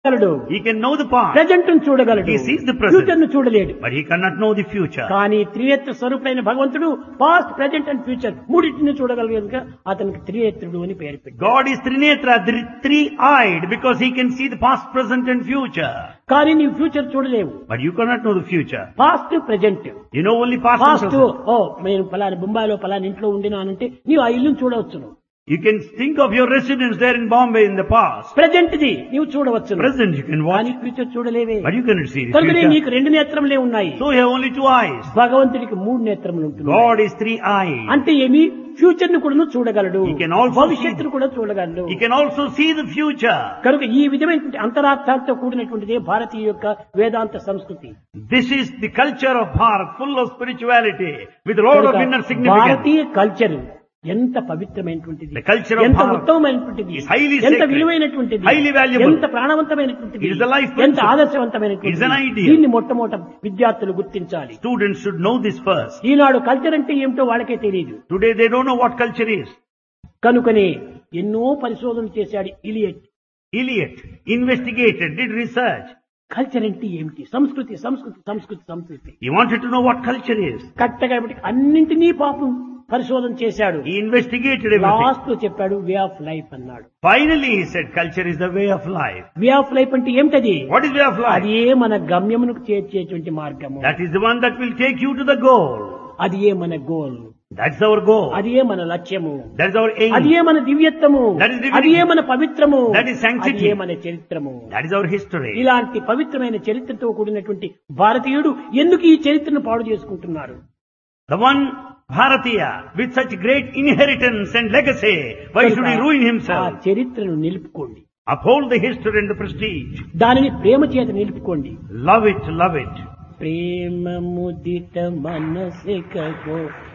చూడగలడు He can know the past, present చూడగలడు He sees the present. Future ను చూడలేడు but he cannot know the future. కానీ త్రినేత్ర స్వరూపుడైన భగవంతుడు పాస్ట్ ప్రజెంట్ అండ్ ఫ్యూచర్ మూడింటిని చూడగలడు కనుక అతనికి త్రినేత్రుడు అని పేరు పెట్టాడు God is Trinetra, the three-eyed, because he can see the past, present and future. కానీ నీవు ఫ్యూచర్ చూడలేవు But you cannot know the future. Past present You know only past and past present. ఓ నేను పలాని బొంబాయిలో పలాని ఇంట్లో ఉండినానంటే నీవు ఆ ఇల్లును చూడవచ్చును You can think of your residence there in Bombay in the past. Present ది నీవు చూడవచ్చును Present you can watch, కానీ ఫ్యూచర్ చూడలేవే but you cannot see the కనుకనే future. నీకు రెండు నేత్రములే ఉన్నాయి So you have only two eyes. భగవంతుడికి మూడు నేత్రములు ఉంటుంది God is three-eyed. అంటే ఏమి ఫ్యూచర్ ను కూడా చూడగలడు He can also భవిష్యత్తును కూడా చూడగలడు He can also see the future. కనుక ఈ విధమైనటువంటి అంతరార్థాలతో కూడినటువంటిదే భారతీయ యొక్క వేదాంత సంస్కృతి This is the culture of Bharat, full of spirituality, with a lot of కనుక inner significance. భారతీయ కల్చర్ ఎంత పవిత్రమైనటువంటిది The culture of ఎంత Bharat ఉత్తమమైనటువంటిది is highly ఎంత sacred, విలువైనటువంటిది highly valuable. ఎంత ప్రాణవంతమైనటువంటిది It is a life ఎంత principle. ఆదర్శవంతమైనటువంటిది It is an ideal. దీన్ని మొట్టమొదట విద్యార్థులు గుర్తించాలి Students should know this first. ఈనాడు కల్చర్ అంటే ఏమిటో వాళ్ళకే తెలియదు Today they don't know what culture is. కనుకనే ఎన్నో పరిశోధనలు చేశాడు Eliot Eliot investigated, did research. Culture అంటే ఏమిటి సంస్కృతి సంస్కృతి సంస్కృతి సంస్కృతి He wanted to know what culture is. కరెక్ట్గా కాబట్టి అన్నింటినీ పాపం పరిశోధన చేశాడు He investigated everything. లాస్ట్ లో చెప్పాడు వే ఆఫ్ లైఫ్ అన్నాడు Finally he said culture is the way of life. Way of life అంటే ఏమిటది What is way of life? అది ఏ మన గమ్యమునకు చేర్చేటువంటి మార్గము That is the one that will take you to the goal. అది ఏ మన goal That's our goal. అది ఏ మన లక్ష్యము That is our అది aim. ఏ మన దివ్యత్వము That is divinity. అది ఏ మన పవిత్రము That is sanctity. అది ఏ మన చరిత్రము That is our history. ఇలాంటి పవిత్రమైన చరిత్రతో కూడినటువంటి భారతీయుడు ఎందుకు ఈ చరిత్రను పాడు చేసుకుంటున్నారు The one Bharatiya with such great inheritance and legacy, why should he ruin ఆ himself? చరిత్రను నిలుపుకోండి Uphold the history and the prestige. దానిని ప్రేమ చేత నిలుపుకోండి Love it, love it. Prema ముదిత మనసికో